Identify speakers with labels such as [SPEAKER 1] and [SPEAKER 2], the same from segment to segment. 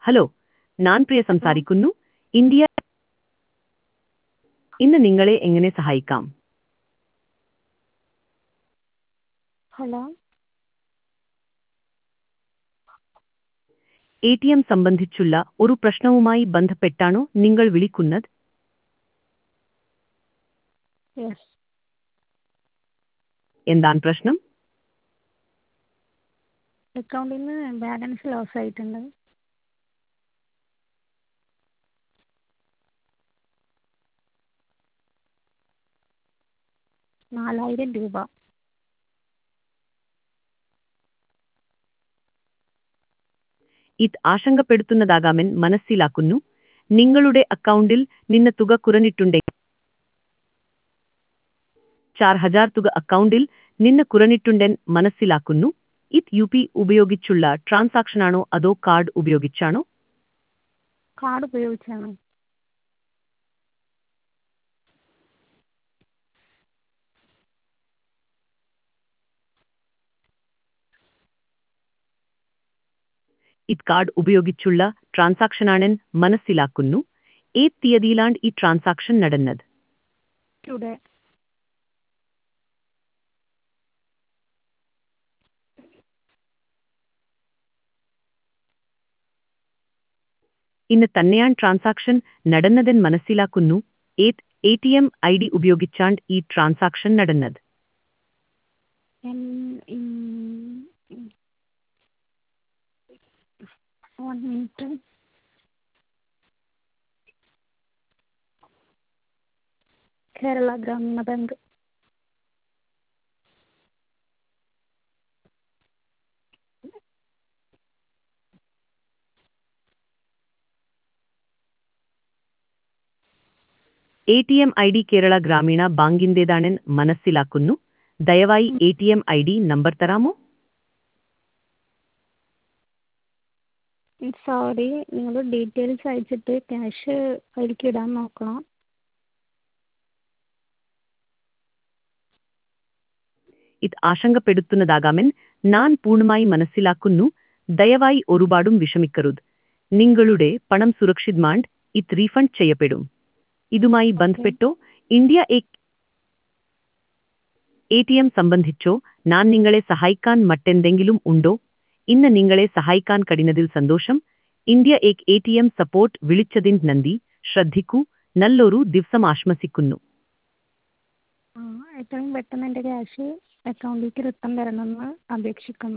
[SPEAKER 1] hello ഞാൻ പ്രിയ സംസാരിക്കുന്നു India ഇന്ന് നിങ്ങളെ എങ്ങനെ സഹായിക്കാം
[SPEAKER 2] ഹലോ
[SPEAKER 1] എ ടി എം സംബന്ധിച്ചുള്ള ഒരു പ്രശ്നവുമായി ബന്ധപ്പെട്ടാണോ നിങ്ങൾ വിളിക്കുന്നത്
[SPEAKER 2] യെസ്
[SPEAKER 1] എന്താണ് പ്രശ്നം
[SPEAKER 2] അക്കൗണ്ടിൽ നിന്ന് ബാലൻസ് ലോസ് ആയിട്ടുണ്ട് നാലായിരം രൂപ
[SPEAKER 1] ഇത് ആശങ്കപ്പെടുത്തുന്നതാകാമെന്ന് മനസ്സിലാക്കുന്നു നിങ്ങളുടെ അക്കൗണ്ടിൽ നിന്ന് തുക കുറഞ്ഞിട്ടുണ്ടെങ്കിൽ ചാർ ഹജാർ തുക അക്കൗണ്ടിൽ നിന്ന് കുറഞ്ഞിട്ടുണ്ടെന്ന് മനസ്സിലാക്കുന്നു ഇത് യു പി ഉപയോഗിച്ചുള്ള ട്രാൻസാക്ഷനാണോ അതോ കാർഡ് ഉപയോഗിച്ചാണോ
[SPEAKER 2] കാർഡ് ഉപയോഗിച്ചാണ്
[SPEAKER 1] ഇത് കാർഡ് ഉപയോഗിച്ചുള്ള ട്രാൻസാക്ഷനാണെന്ന് മനസ്സിലാക്കുന്നു ഏത് തീയതിയിലാണ് ഈ ട്രാൻസാക്ഷൻ നടന്നത്
[SPEAKER 2] ടുഡേ
[SPEAKER 1] ഇന്ന് തന്നെയാണ് ട്രാൻസാക്ഷൻ നടന്നതെന്ന് മനസ്സിലാക്കുന്നു ഏത് A T M I D ഉപയോഗിച്ചാണ് ഈ ട്രാൻസാക്ഷൻ നടന്നത്
[SPEAKER 2] one minute Kerala Grameena bank
[SPEAKER 1] A T M I D Kerala Grameena ബാങ്കിൻ്റെതാണെന്ന് മനസ്സിലാക്കുന്നു ദയവായി A T M I D number തരാമോ
[SPEAKER 2] സോറി നിങ്ങൾ ഡീറ്റെയിൽസ് അയച്ചിട്ട് ക്യാഷ് അതിലേക്ക് ഇടാൻ നോക്കണം
[SPEAKER 1] ഇത് ആശങ്കപ്പെടുത്തുന്നതാകാമെന്ന് ഞാൻ പൂർണ്ണമായി മനസ്സിലാക്കുന്നു ദയവായി ഒരുപാടും വിഷമിക്കരുത് നിങ്ങളുടെ പണം സുരക്ഷിതമാണ്ട് ഇത് റീഫണ്ട് ചെയ്യപ്പെടും ഇതുമായി ബന്ധപ്പെട്ടോ ഇന്ത്യ എ ടി എം സംബന്ധിച്ചോ ഞാൻ നിങ്ങളെ സഹായിക്കാൻ മറ്റെന്തെങ്കിലും ഉണ്ടോ ഇന്ന് നിങ്ങളെ സഹായിക്കാൻ കഴിയുന്നതിൽ സന്തോഷം ഇന്ത്യ എക് എ ടി എം സപ്പോർട്ട് വിളിച്ചതിന് നന്ദി ശ്രദ്ധിക്കൂ നല്ലൊരു ദിവസം ആശംസിക്കുന്നു
[SPEAKER 2] ആ എത്രയും പെട്ടെന്ന് എൻ്റെ ക്യാഷ് അക്കൗണ്ടിലേക്ക് റിട്ടേൺ തരണമെന്ന് അപേക്ഷിക്കുന്നു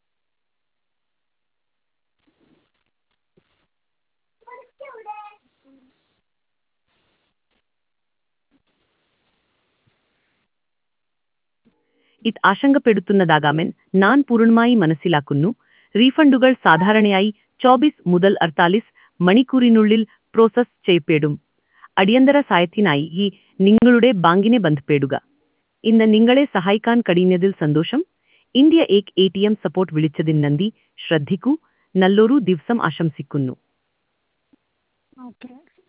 [SPEAKER 1] ഇത് ആശങ്കപ്പെടുത്തുന്നതാകാമെന്ന് ഞാൻ പൂർണ്ണമായി മനസ്സിലാക്കുന്നു റീഫണ്ടുകൾ സാധാരണയായി ചോബീസ് മുതൽ അർത്താലിസ് മണിക്കൂറിനുള്ളിൽ പ്രോസസ് ചെയ്യപ്പെടും അടിയന്തര സഹായത്തിനായി ഈ നിങ്ങളുടെ ബാങ്കിനെ ബന്ധപ്പെടുക ഇന്ന് നിങ്ങളെ സഹായിക്കാൻ കഴിയുന്നതിൽ സന്തോഷം ഇന്ത്യ ഏക് എ ടി എം സപ്പോർട്ട് വിളിച്ചതിന് നന്ദി ശ്രദ്ധിക്കൂ നല്ലൊരു ദിവസം ആശംസിക്കുന്നു
[SPEAKER 2] ഓക്കെ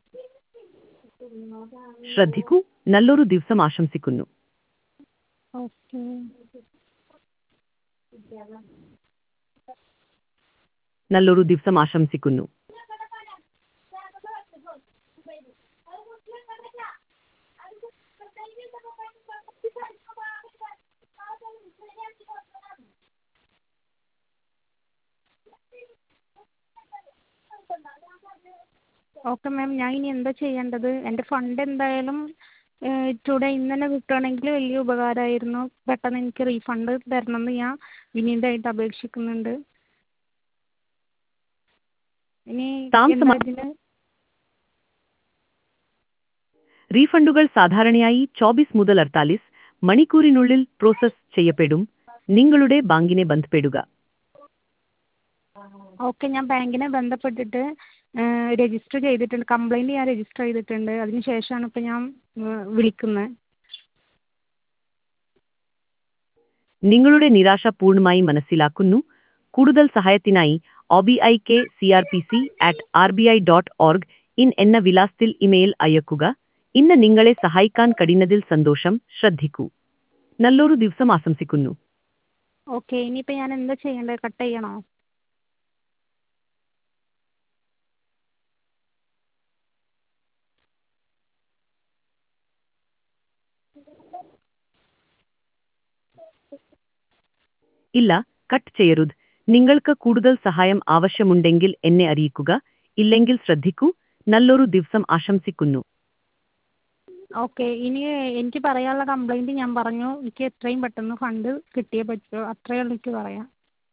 [SPEAKER 1] ശ്രദ്ധിക്കൂ നല്ലൊരു ദിവസം ആശംസിക്കുന്നു
[SPEAKER 2] ഓക്കെ
[SPEAKER 1] നല്ലൊരു ദിവസം ആശംസിക്കുന്നു
[SPEAKER 2] ഓക്കെ മാം ഞാൻ ഇനി എന്താ ചെയ്യേണ്ടത് എൻ്റെ ഫണ്ട് എന്തായാലും ടുഡേ ഇന്ന് തന്നെ കിട്ടുകയാണെങ്കിൽ വലിയ ഉപകാരമായിരുന്നു പെട്ടെന്ന് എനിക്ക് റീഫണ്ട് തരണമെന്ന് ഞാൻ വിനീതമായിട്ട് അപേക്ഷിക്കുന്നുണ്ട് ഇനി
[SPEAKER 1] താമസമാ-
[SPEAKER 2] എന്താ ഇതിന്
[SPEAKER 1] റീഫണ്ടുകൾ സാധാരണയായി ചോബീസ് മുതൽ അർത്താലിസ് മണിക്കൂറിനുള്ളിൽ പ്രോസസ് ചെയ്യപ്പെടും നിങ്ങളുടെ ബാങ്കിനെ ബന്ധപ്പെടുക
[SPEAKER 2] ഓക്കെ ഞാൻ ബാങ്കിനെ ബന്ധപ്പെട്ടിട്ട് രജിസ്റ്റർ ചെയ്തിട്ടുണ്ട് കംപ്ലയിൻറ്റ് ഞാൻ രജിസ്റ്റർ ചെയ്തിട്ടുണ്ട് അതിന് ശേഷമാണ് ഇപ്പോൾ ഞാൻ വിളിക്കുന്നത്
[SPEAKER 1] നിങ്ങളുടെ നിരാശ പൂർണ്ണമായി മനസ്സിലാക്കുന്നു കൂടുതൽ സഹായത്തിനായി O B I K C R P C at R B I dot org in എന്ന വിലാസത്തിൽ ഇമെയിൽ അയക്കുക ഇന്ന് നിങ്ങളെ സഹായിക്കാൻ കഴിയുന്നതിൽ സന്തോഷം ശ്രദ്ധിക്കൂ നല്ലൊരു ദിവസം ആശംസിക്കുന്നു
[SPEAKER 2] ഓക്കെ ഇനിയിപ്പോൾ ഞാൻ എന്താ ചെയ്യേണ്ടത് കട്ട് ചെയ്യണോ
[SPEAKER 1] ഇല്ല കട്ട് ചെയ്യരുത് നിങ്ങൾക്ക് കൂടുതൽ സഹായം ആവശ്യമുണ്ടെങ്കിൽ എന്നെ അറിയിക്കുക ഇല്ലെങ്കിൽ ശ്രദ്ധിക്കൂ നല്ലൊരു ദിവസം ആശംസിക്കുന്നു
[SPEAKER 2] ഓക്കെ ഇനി എനിക്ക് പറയാനുള്ള കംപ്ലൈൻറ്റ് ഞാൻ പറഞ്ഞു എനിക്ക് എത്രയും പെട്ടെന്ന് ഫണ്ട് കിട്ടിയേ പറ്റൂ അത്രയേ ഉള്ളൂ എനിക്ക് പറയാൻ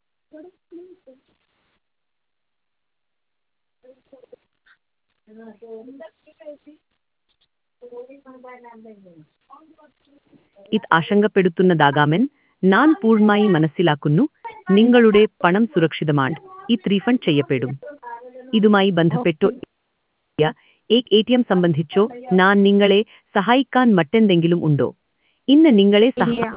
[SPEAKER 1] ഇത് ആശങ്കപ്പെടുത്തുന്നതാകാമെൻ ഞാൻ പൂർണ്ണമായി മനസ്സിലാക്കുന്നു നിങ്ങളുടെ പണം സുരക്ഷിതമാണ് ഇത് റീഫണ്ട് ചെയ്യപ്പെടും ഇതുമായി ബന്ധപ്പെട്ടോ എ ടി എം സംബന്ധിച്ചോ ഞാൻ നിങ്ങളെ സഹായിക്കാൻ മറ്റെന്തെങ്കിലും ഉണ്ടോ ഇന്ന് നിങ്ങളെ സഹ
[SPEAKER 2] ഇല്ല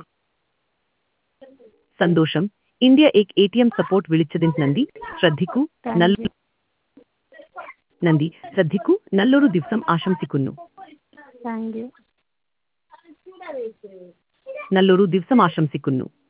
[SPEAKER 1] സന്തോഷം ഇന്ത്യ എക് എ ടി എം സപ്പോർട്ട് വിളിച്ചതിന് നന്ദി ശ്രദ്ധിക്കൂ
[SPEAKER 2] താങ്ക്
[SPEAKER 1] നല്ല
[SPEAKER 2] യു
[SPEAKER 1] നന്ദി ശ്രദ്ധിക്കൂ നല്ലൊരു ദിവസം ആശംസിക്കുന്നു
[SPEAKER 2] താങ്ക് യു
[SPEAKER 1] നല്ലൊരു ദിവസം ആശംസിക്കുന്നു